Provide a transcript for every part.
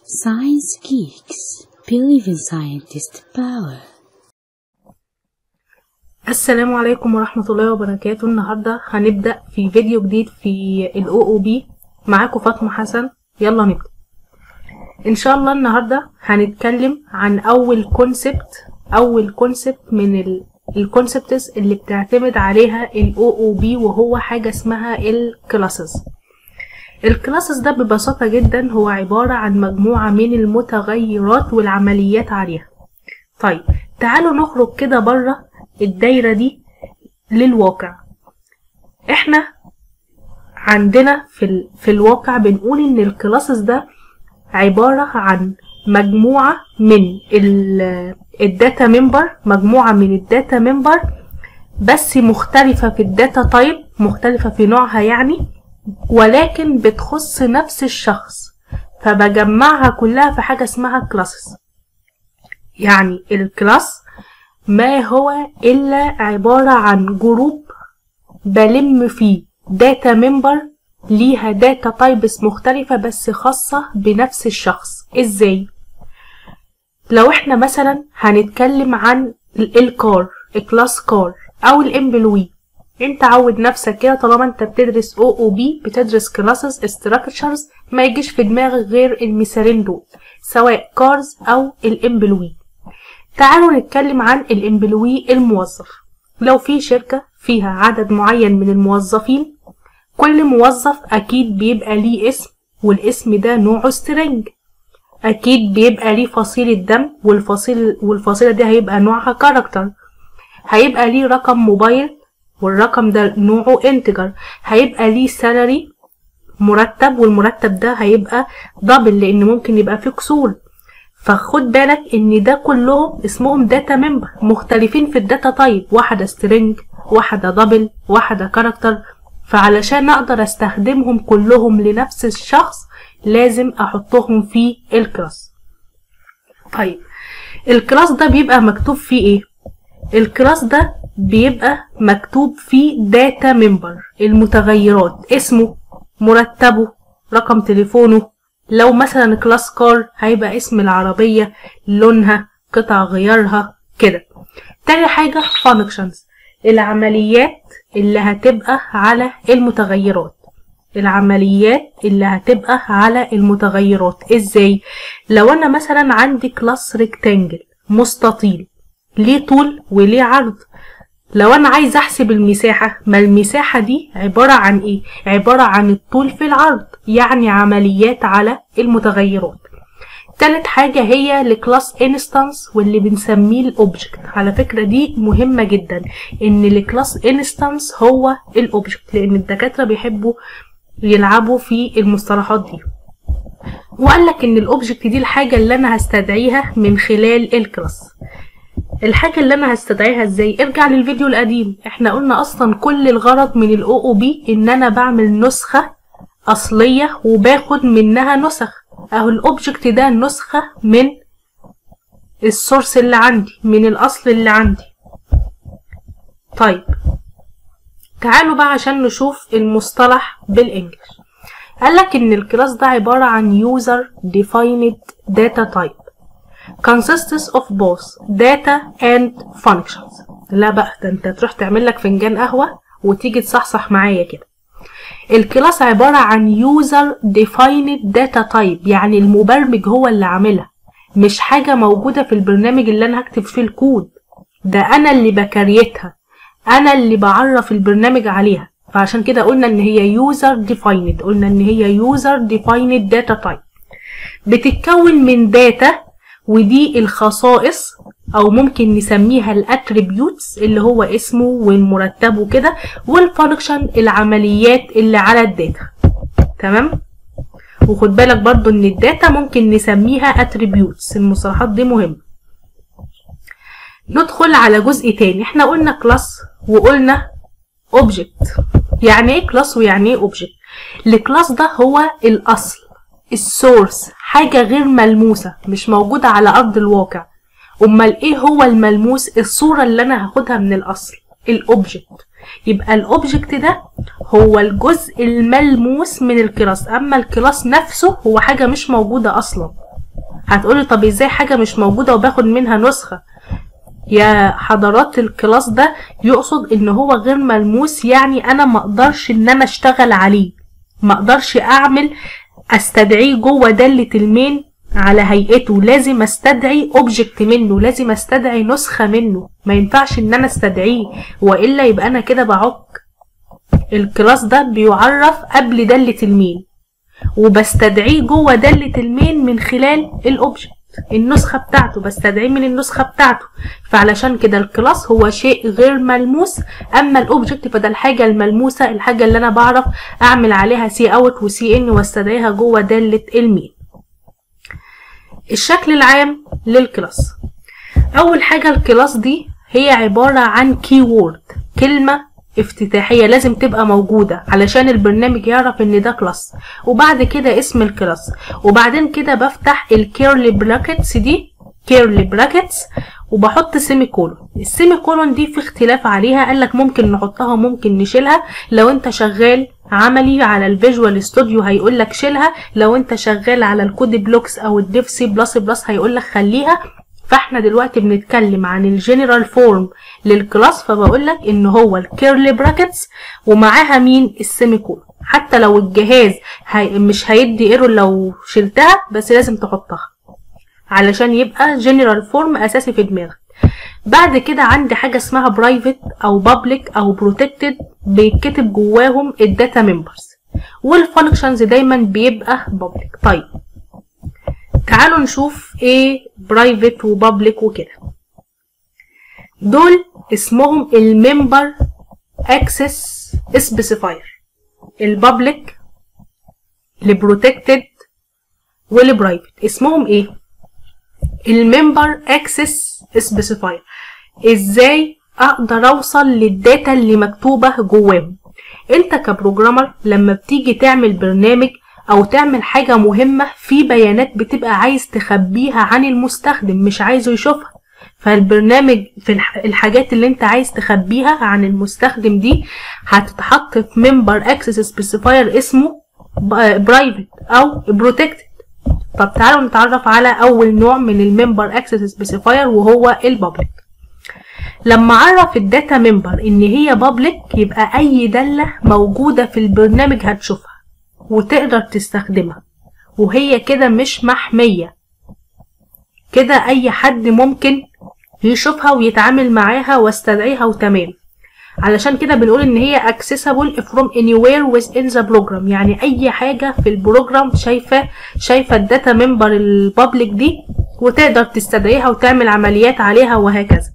Science geeks believe in scientist power. السلام عليكم ورحمة الله وبركاته النهاردة هنبدأ في فيديو جديد في ال OOB معاكم فاطمة حسن يلا نبدأ ان شاء الله النهاردة هنتكلم عن اول كونسبت اول كونسبت من الكونسبتس اللي بتعتمد عليها ال OOB وهو حاجة اسمها الكلاسز الكلاسز ده ببساطة جدا هو عبارة عن مجموعة من المتغيرات والعمليات عليها طيب تعالوا نخرج كده بره الدايرة دي للواقع احنا عندنا في, ال... في الواقع بنقول ان الكلاسز ده عبارة عن مجموعة من الداتا ممبر مجموعة من الداتا ممبر بس مختلفة في الداتا تايب مختلفة في نوعها يعني ولكن بتخص نفس الشخص فبجمعها كلها في حاجة اسمها كلاسز يعني الكلاس ما هو إلا عبارة عن جروب بلم فيه داتا ممبر ليها داتا تايبس مختلفة بس خاصة بنفس الشخص ازاي لو احنا مثلا هنتكلم عن الكار الكلاس كار او الامبلوي انت عود نفسك كده طالما انت بتدرس او او بي بتدرس كلاسز استراكشرز ما يجيش في دماغك غير المثالين دول سواء كارز او الامبلوي تعالوا نتكلم عن الامبلوي الموظف لو في شركة فيها عدد معين من الموظفين كل موظف اكيد بيبقى ليه اسم والاسم ده نوعه سترينج اكيد بيبقى ليه فصيلة دم والفصيل والفصيلة دي هيبقى نوعها كاركتر هيبقى ليه رقم موبايل والرقم ده نوعه انتجر هيبقى ليه سالري مرتب والمرتب ده هيبقى دبل لان ممكن يبقى فيه كسور فخد بالك ان ده كلهم اسمهم داتا ممبر مختلفين في الداتا تايب واحدة سترينج واحدة دبل واحدة كاركتر فعلشان اقدر استخدمهم كلهم لنفس الشخص لازم احطهم في الكلاس طيب الكلاس ده بيبقى مكتوب فيه ايه الكلاس ده بيبقى مكتوب فيه داتا ممبر المتغيرات اسمه مرتبه رقم تليفونه لو مثلا كلاس كار هيبقى اسم العربية لونها قطع غيارها كده تاني حاجة functions العمليات اللي هتبقى على المتغيرات العمليات اللي هتبقى على المتغيرات ازاي لو انا مثلا عندي كلاس ريكتانجل مستطيل ليه طول وليه عرض لو انا عايز احسب المساحة ما المساحة دي عبارة عن ايه عبارة عن الطول في العرض يعني عمليات على المتغيرات تالت حاجة هي الكلاس انستانس واللي بنسميه الاوبجكت على فكرة دي مهمة جدا ان الكلاس انستانس هو الاوبجكت لان الدكاترة بيحبوا يلعبوا في المصطلحات دي وقال لك ان الاوبجكت دي الحاجة اللي انا هستدعيها من خلال الكلاس الحاجة اللي انا هستدعيها ازاي ارجع للفيديو القديم احنا قلنا اصلا كل الغرض من الاو او بي ان انا بعمل نسخة اصلية وباخد منها نسخ اهو الاوبجكت ده نسخة من السورس اللي عندي من الاصل اللي عندي طيب تعالوا بقى عشان نشوف المصطلح بالانجلش قالك ان الكلاس ده عبارة عن user defined data type consists of both data and functions لا بقى ده انت تروح تعمل لك فنجان قهوة وتيجي تصحصح معايا كده الكلاس عبارة عن user defined data type يعني المبرمج هو اللي عاملها مش حاجة موجودة في البرنامج اللي انا هكتب فيه الكود ده انا اللي بكريتها انا اللي بعرف البرنامج عليها فعشان كده قلنا ان هي user defined قلنا ان هي user defined data type بتتكون من داتا ودي الخصائص او ممكن نسميها الاتريبيوتس اللي هو اسمه والمرتب وكده والفانكشن العمليات اللي على الداتا تمام وخد بالك برضو ان الداتا ممكن نسميها اتريبيوتس المصطلحات دي مهمه ندخل على جزء تاني احنا قلنا كلاس وقلنا اوبجكت يعني ايه كلاس ويعني ايه اوبجكت الكلاس ده هو الاصل السورس حاجة غير ملموسة مش موجودة على أرض الواقع أمال إيه هو الملموس الصورة اللي أنا هاخدها من الأصل الأوبجكت يبقى الأوبجكت ده هو الجزء الملموس من الكلاس أما الكلاس نفسه هو حاجة مش موجودة أصلا هتقولي طب ازاي حاجة مش موجودة وباخد منها نسخة يا حضرات الكلاس ده يقصد ان هو غير ملموس يعني انا مقدرش ان انا اشتغل عليه مقدرش اعمل استدعيه جوه دالة المين على هيئته لازم استدعي اوبجكت منه لازم استدعي نسخة منه ما ينفعش ان انا استدعيه والا يبقى انا كده بعك الكلاس ده بيعرف قبل دالة المين وبستدعيه جوه دالة المين من خلال الاوبجكت النسخة بتاعته بستدعيه من النسخة بتاعته فعلشان كده الكلاس هو شيء غير ملموس اما الاوبجكت فده الحاجة الملموسة الحاجة اللي انا بعرف اعمل عليها سي اوت وسي ان واستدعيها جوه دالة المين الشكل العام للكلاس اول حاجة الكلاس دي هي عبارة عن كيورد كلمة افتتاحية لازم تبقى موجودة علشان البرنامج يعرف ان ده كلاس وبعد كده اسم الكلاس وبعدين كده بفتح الكيرلي براكتس دي كيرلي براكتس وبحط سيمي كولون السيمي كولون دي في اختلاف عليها قالك ممكن نحطها ممكن نشيلها لو انت شغال عملي على الفيجوال ستوديو هيقولك شيلها لو انت شغال على الكود بلوكس او الديف سي بلس بلس هيقولك خليها فاحنا دلوقتي بنتكلم عن الجنرال فورم للكلاس فبقول لك ان هو الكيرلي براكتس ومعاها مين السيمي كولون حتى لو الجهاز هي مش هيدي ايرور لو شلتها بس لازم تحطها علشان يبقى جنرال فورم اساسي في دماغك بعد كده عندي حاجة اسمها برايفت او بابليك او بروتكتد بيتكتب جواهم الداتا ممبرز والفانكشنز دايما بيبقى بابليك طيب تعالوا نشوف ايه برايفت وبابليك وكده دول اسمهم الممبر اكسس سبيسيفاير البابليك البروتكتد والبرايفت اسمهم ايه الممبر اكسس سبيسيفاير ازاي اقدر اوصل للداتا اللي مكتوبه جواهم انت كبروجرامر لما بتيجي تعمل برنامج او تعمل حاجة مهمة في بيانات بتبقى عايز تخبيها عن المستخدم مش عايزه يشوفها فالبرنامج في الحاجات اللي انت عايز تخبيها عن المستخدم دي هتتحط في ممبر اكسس سبيسيفاير اسمه برايفت او بروتكتد طب تعالوا نتعرف على اول نوع من الممبر اكسس سبيسيفاير وهو البابليك لما اعرف الداتا ممبر ان هي بابليك يبقى اي دالة موجودة في البرنامج هتشوفها وتقدر تستخدمها وهي كده مش محمية كده اي حد ممكن يشوفها ويتعامل معاها واستدعيها وتمام علشان كده بنقول ان هي accessible from anywhere within the program يعني اي حاجة في البروجرام شايفة شايفة الداتا ممبر البابليك دي وتقدر تستدعيها وتعمل عمليات عليها وهكذا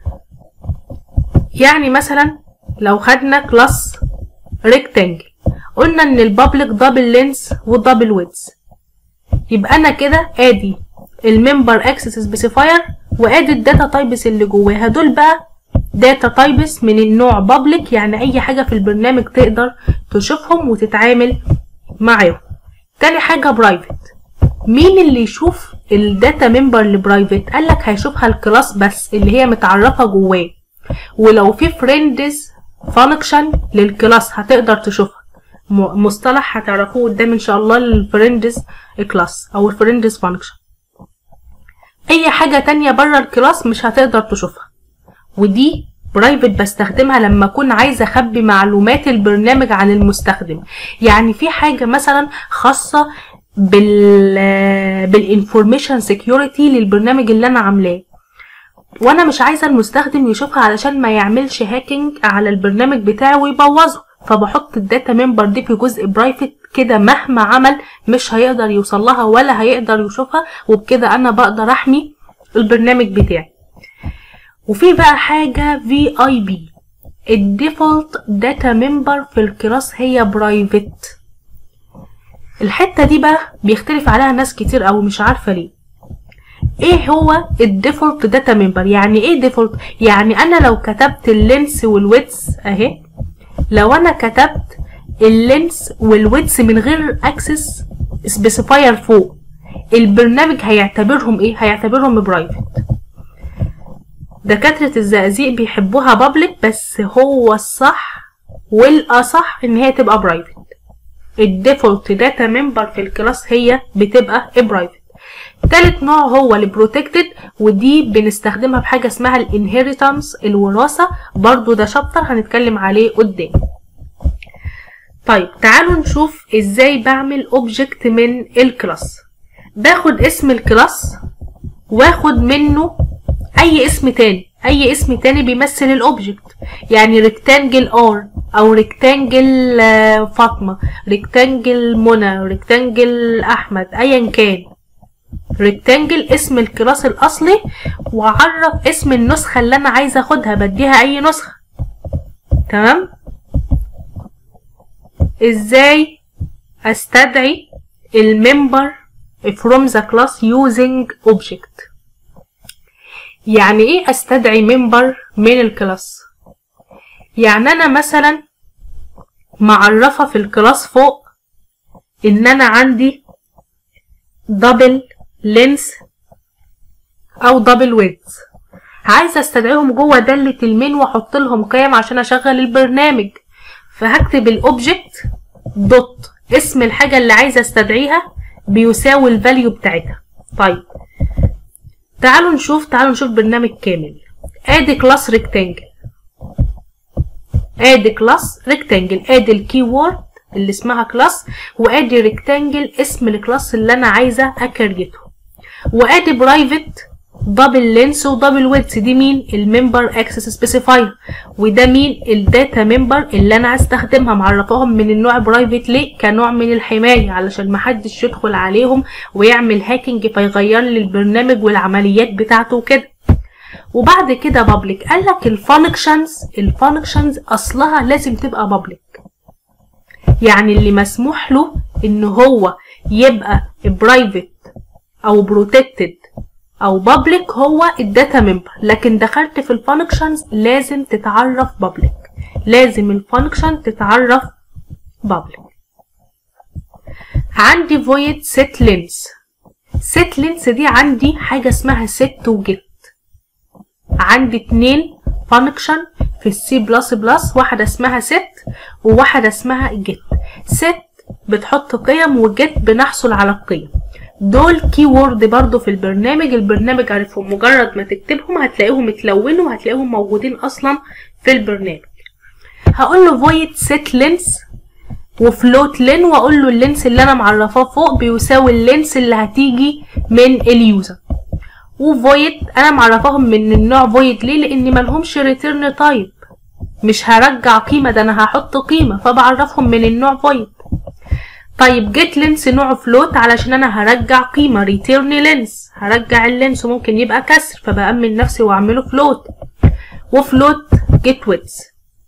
يعني مثلا لو خدنا كلاس ريكتانجل قلنا ان البابليك دبل لينس ودبل ويدز يبقى انا كده ادي الممبر اكسس سبيسيفاير وادي الداتا تايبس اللي جواها دول بقى داتا تايبس من النوع بابليك يعني اي حاجه في البرنامج تقدر تشوفهم وتتعامل معاهم تاني حاجه برايفت مين اللي يشوف الداتا ممبر البرايفت قالك هيشوفها الكلاس بس اللي هي متعرفه جواه ولو في فريندز فانكشن للكلاس هتقدر تشوفها مصطلح هتعرفوه قدام ان شاء الله الفريندز كلاس او الفريندز فانكشن اي حاجة تانية بره الكلاس مش هتقدر تشوفها ودي برايفت بستخدمها لما اكون عايزه اخبي معلومات البرنامج عن المستخدم يعني في حاجه مثلا خاصه بال بالانفورميشن سيكيورتي للبرنامج اللي انا عاملاه وانا مش عايزه المستخدم يشوفها علشان ما يعملش هاكينج على البرنامج بتاعي ويبوظه فبحط الداتا ممبر دي في جزء برايفت كده مهما عمل مش هيقدر يوصل لها ولا هيقدر يشوفها وبكده انا بقدر احمي البرنامج بتاعي وفي بقى حاجة في اي بي الديفولت داتا ممبر في الكلاس هي برايفت الحتة دي بقى بيختلف عليها ناس كتير او مش عارفة ليه ايه هو الديفولت داتا ممبر يعني ايه ديفولت يعني انا لو كتبت اللينس والويتس اهي لو انا كتبت اللينس والويتس من غير اكسس سبيسيفاير فوق البرنامج هيعتبرهم ايه هيعتبرهم برايفت دكاترة الزقازيق بيحبوها بابليك بس هو الصح والاصح ان هي تبقى برايفت الديفولت داتا ممبر في الكلاس هي بتبقى برايفت تالت نوع هو البروتكتد ودي بنستخدمها بحاجة اسمها الانهيرتانس الوراثة برضو ده شابتر هنتكلم عليه قدام طيب تعالوا نشوف ازاي بعمل اوبجكت من الكلاس باخد اسم الكلاس واخد منه اي اسم تاني اي اسم تاني بيمثل الاوبجكت يعني ريكتانجل ار او ريكتانجل فاطمه ريكتانجل منى ريكتانجل احمد ايا كان ريكتانجل اسم الكلاس الاصلي واعرف اسم النسخه اللي انا عايزه اخدها بديها اي نسخه تمام ازاي استدعي الممبر from the class using object يعني ايه استدعي ممبر من الكلاس يعني انا مثلا معرفه في الكلاس فوق ان انا عندي دبل لينس او دبل ويدز عايزه استدعيهم جوه داله المين واحط لهم قيم عشان اشغل البرنامج فهكتب الاوبجكت دوت اسم الحاجه اللي عايزه استدعيها بيساوي الفاليو بتاعتها طيب تعالوا نشوف تعالوا نشوف برنامج كامل ادي كلاس ريكتانجل ادي كلاس ريكتانجل ادي الكيورد اللي اسمها كلاس وادي ريكتانجل اسم الكلاس اللي انا عايزه اكريته وادي برايفت دبل لينس ودبل ويدث دي مين الممبر اكسس سبيسيفاير وده مين الداتا ممبر اللي انا هستخدمها معرفاهم من النوع برايفت ليه كنوع من الحمايه علشان محدش يدخل عليهم ويعمل هاكينج فيغير لي البرنامج والعمليات بتاعته وكده وبعد كده بابليك قال لك الفانكشنز الفانكشنز اصلها لازم تبقى بابليك يعني اللي مسموح له ان هو يبقى برايفت او بروتكتد او بابليك هو الداتا ممبر لكن دخلت في الفانكشنز لازم تتعرف بابليك لازم الفانكشن تتعرف بابليك عندي void set length set length دي عندي حاجة اسمها set وجيت عندي اتنين فانكشن في السي بلس بلس واحدة اسمها set وواحدة اسمها جيت set بتحط قيم وجيت بنحصل على القيم دول كي وورد برضو في البرنامج البرنامج عارفهم مجرد ما تكتبهم هتلاقيهم اتلونوا وهتلاقيهم موجودين اصلا في البرنامج هقول له void set length وفلوت لين واقول له اللينس اللي انا معرفاه فوق بيساوي اللينس اللي هتيجي من اليوزر وفويد انا معرفاهم من النوع فويد ليه لان ملهمش ريتيرن تايب مش هرجع قيمه ده انا هحط قيمه فبعرفهم من النوع فويد طيب جيت لينس نوعه فلوت علشان انا هرجع قيمه ريتيرن لينس هرجع اللينس وممكن يبقى كسر فبأمن نفسي واعمله فلوت وفلوت جيت ويدز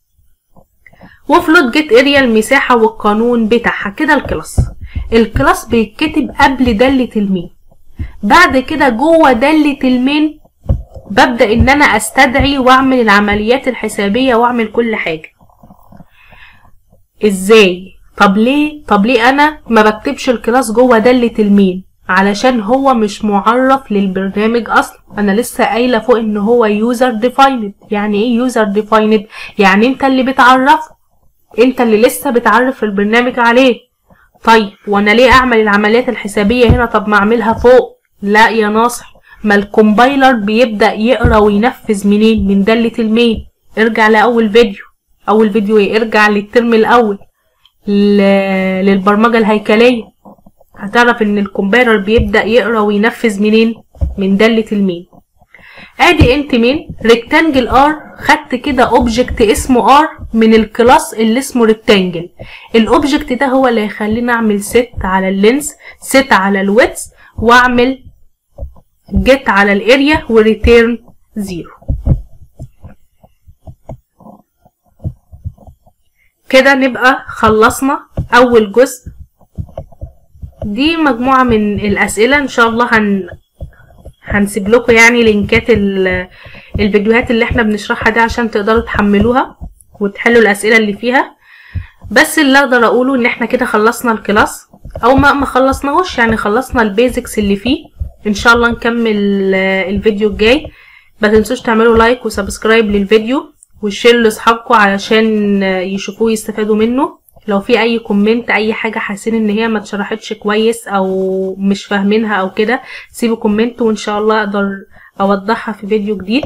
وفلوت جيت اريا المساحه والقانون بتاعها كده الكلاس الكلاس بيتكتب قبل داله المين بعد كده جوه داله المين ببدا ان انا استدعي واعمل العمليات الحسابيه واعمل كل حاجه ازاي طب ليه طب ليه انا ما بكتبش الكلاس جوه داله المين علشان هو مش معرف للبرنامج اصلا انا لسه قايله فوق ان هو يوزر ديفايند يعني ايه يوزر ديفايند يعني انت اللي بتعرفه انت اللي لسه بتعرف البرنامج عليه طيب وانا ليه اعمل العمليات الحسابيه هنا طب ما اعملها فوق لا يا ناصح ما الكومبايلر بيبدا يقرا وينفذ منين من داله المين ارجع لاول فيديو اول فيديو ايه ارجع للترم الاول ل- للبرمجه الهيكليه هتعرف ان الكومبايلر بيبدا يقرا وينفذ منين من داله المين ادي انت مين ريكتانجل ار خدت كده اوبجكت اسمه ار من الكلاس اللي اسمه ريكتانجل الاوبجكت ده هو اللي هيخليني اعمل ست على اللينس ست على الويدث واعمل جيت على الاريا وريتيرن زيرو كده نبقى خلصنا اول جزء دي مجموعة من الأسئلة إن شاء الله هن... هنسيب لكم يعني لينكات ال... الفيديوهات اللي احنا بنشرحها دي عشان تقدروا تحملوها وتحلوا الأسئلة اللي فيها بس اللي أقدر أقوله إن احنا كده خلصنا الكلاس أو ما ما خلصناهوش يعني خلصنا البيزكس اللي فيه إن شاء الله نكمل آه، الفيديو الجاي ما تنسوش تعملوا لايك وسبسكرايب للفيديو وشير لاصحابكم علشان آه، يشوفوه يستفادوا منه لو في اي كومنت اي حاجه حاسين ان هي ما اتشرحتش كويس او مش فاهمينها او كده سيبوا كومنت وان شاء الله اقدر اوضحها في فيديو جديد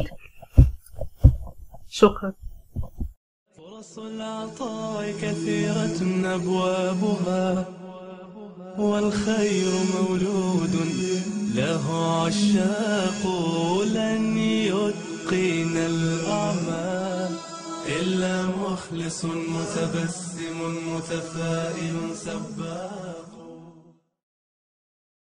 شكرا فرص العطاء كثيرة أبوابها والخير مولود له عشاق لن يتقن الأعمال إلا مخلص متبسم متفائل سباق